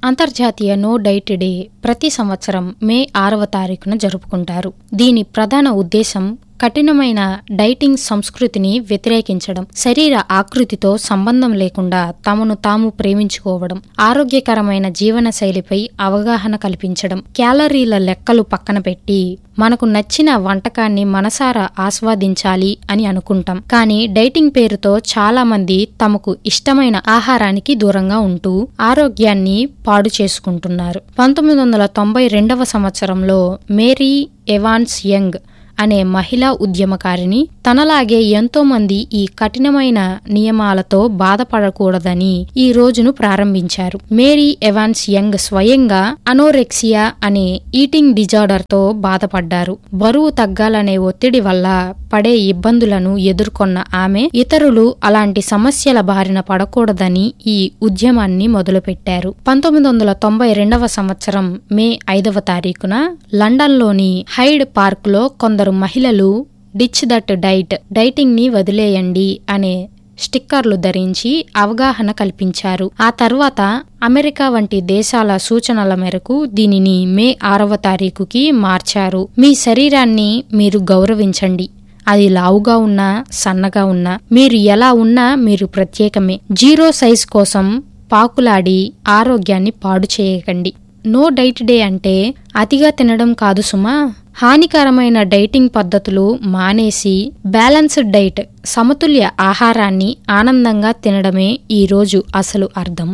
అంతర్జాతీయ no diet day ప్రతి సంవత్సరం మే ఆరవ తారీఖున జరుపుకుంటారు దీని ప్రధాన ఉద్దేశం కఠినమైన డైటింగ్ సంస్కృతిని వ్యతిరేకించడం శరీర ఆకృతితో సంబంధం లేకుండా తమను తాము ప్రేమించుకోవడం ఆరోగ్యకరమైన జీవన శైలిపై అవగాహన కల్పించడం క్యాలరీల లెక్కలు పక్కన పెట్టి మనకు నచ్చిన వంటకాన్ని మనసారా ఆస్వాదించాలి అని అనుకుంటాం కానీ డైటింగ్ పేరుతో చాలా మంది తమకు ఇష్టమైన ఆహారానికి దూరంగా ఉంటూ ఆరోగ్యాన్ని పాడు చేసుకుంటున్నారు పంతొమ్మిది వందల తొంభై రెండవ సంవత్సరంలో మేరీ ఎవాన్స్ యంగ్ అనే మహిళా ఉద్యమకారిని తనలాగే ఎంతో మంది ఈ కఠినమైన నియమాలతో బాధపడకూడదని ఈ రోజును ప్రారంభించారు మేరీ ఎవాన్స్ యంగ్ స్వయంగా అనోరెక్సియా అనే ఈటింగ్ డిజార్డర్ తో బాధపడ్డారు బరువు తగ్గాలనే ఒత్తిడి వల్ల పడే ఇబ్బందులను ఎదుర్కొన్న ఆమె ఇతరులు అలాంటి సమస్యల బారిన పడకూడదని ఈ ఉద్యమాన్ని మొదలుపెట్టారు పంతొమ్మిది వందల తొంభై రెండవ సంవత్సరం మే ఐదవ తారీఖున లండన్లోని హైడ్ పార్క్లో కొందరు మహిళలు డిచ్ దట్ డైట్ డైటింగ్ ని వదిలేయండి అనే స్టిక్కర్లు ధరించి అవగాహన కల్పించారు ఆ తర్వాత అమెరికా వంటి దేశాల సూచనల మేరకు దీనిని మే ఆరవ తారీఖుకి మార్చారు మీ శరీరాన్ని మీరు గౌరవించండి అది లావుగా ఉన్నా సన్నగా ఉన్నా మీరు ఎలా ఉన్నా మీరు ప్రత్యేకమే జీరో సైజ్ కోసం పాకులాడి ఆరోగ్యాన్ని పాడు చేయకండి నో డైట్ డే అంటే అతిగా తినడం కాదు సుమా హానికరమైన డైటింగ్ పద్ధతులు మానేసి బ్యాలెన్స్డ్ డైట్ సమతుల్య ఆహారాన్ని ఆనందంగా తినడమే ఈరోజు అసలు అర్థం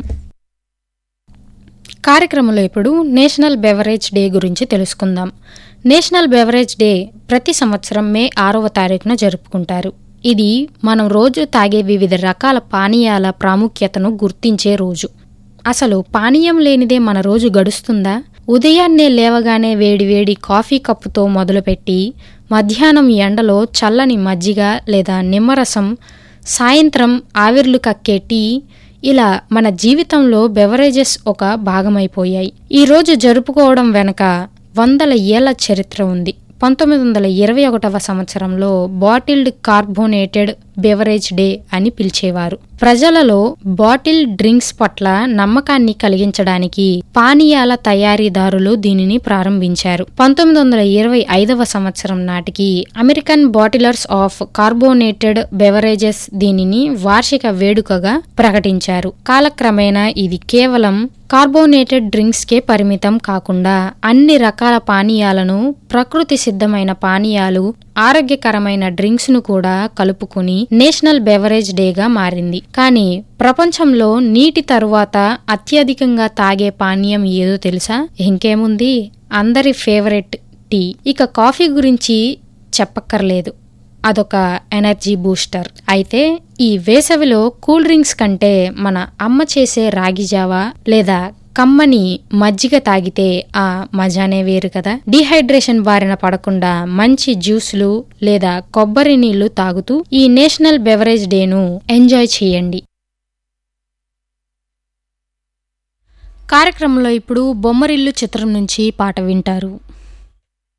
కార్యక్రమంలో ఇప్పుడు నేషనల్ బెవరేజ్ డే గురించి తెలుసుకుందాం నేషనల్ బెవరేజ్ డే ప్రతి సంవత్సరం మే ఆరవ తారీఖున జరుపుకుంటారు ఇది మనం రోజు తాగే వివిధ రకాల పానీయాల ప్రాముఖ్యతను గుర్తించే రోజు అసలు పానీయం లేనిదే మన రోజు గడుస్తుందా ఉదయాన్నే లేవగానే వేడివేడి కాఫీ కప్పుతో మొదలుపెట్టి మధ్యాహ్నం ఎండలో చల్లని మజ్జిగ లేదా నిమ్మరసం సాయంత్రం ఆవిర్లు కక్కే టీ ఇలా మన జీవితంలో బెవరేజెస్ ఒక భాగమైపోయాయి ఈ రోజు జరుపుకోవడం వెనక వందల ఏళ్ల చరిత్ర ఉంది పంతొమ్మిది వందల ఇరవై ఒకటవ సంవత్సరంలో బాటిల్డ్ కార్బోనేటెడ్ బెవరేజ్ డే అని పిలిచేవారు ప్రజలలో బాటిల్ డ్రింక్స్ పట్ల నమ్మకాన్ని కలిగించడానికి పానీయాల తయారీదారులు దీనిని ప్రారంభించారు పంతొమ్మిది వందల ఇరవై ఐదవ సంవత్సరం నాటికి American bottlers of carbonated beverages దీనిని వార్షిక వేడుకగా ప్రకటించారు కాలక్రమేణా ఇది కేవలం కార్బోనేటెడ్ డ్రింక్స్ కే పరిమితం కాకుండా అన్ని రకాల పానీయాలను ప్రకృతి సిద్ధమైన పానీయాలు ఆరోగ్యకరమైన డ్రింక్స్ ను కూడా కలుపుకుని నేషనల్ బెవరేజ్ డేగా మారింది కానీ ప్రపంచంలో నీటి తరువాత అత్యధికంగా తాగే పానీయం ఏదో తెలుసా ఇంకేముంది అందరి ఫేవరెట్ టీ ఇక కాఫీ గురించి చెప్పక్కర్లేదు అదొక ఎనర్జీ బూస్టర్ అయితే ఈ వేసవిలో కూల్ డ్రింక్స్ కంటే మన అమ్మ చేసే రాగి జావా లేదా కమ్మని మజ్జిగ తాగితే ఆ మజానే వేరు కదా డిహైడ్రేషన్ బారిన పడకుండా మంచి జ్యూసులు లేదా కొబ్బరి నీళ్లు తాగుతూ ఈ నేషనల్ బెవరేజ్ డేను ఎంజాయ్ చేయండి కార్యక్రమంలో ఇప్పుడు బొమ్మరిల్లు చిత్రం నుంచి పాట వింటారు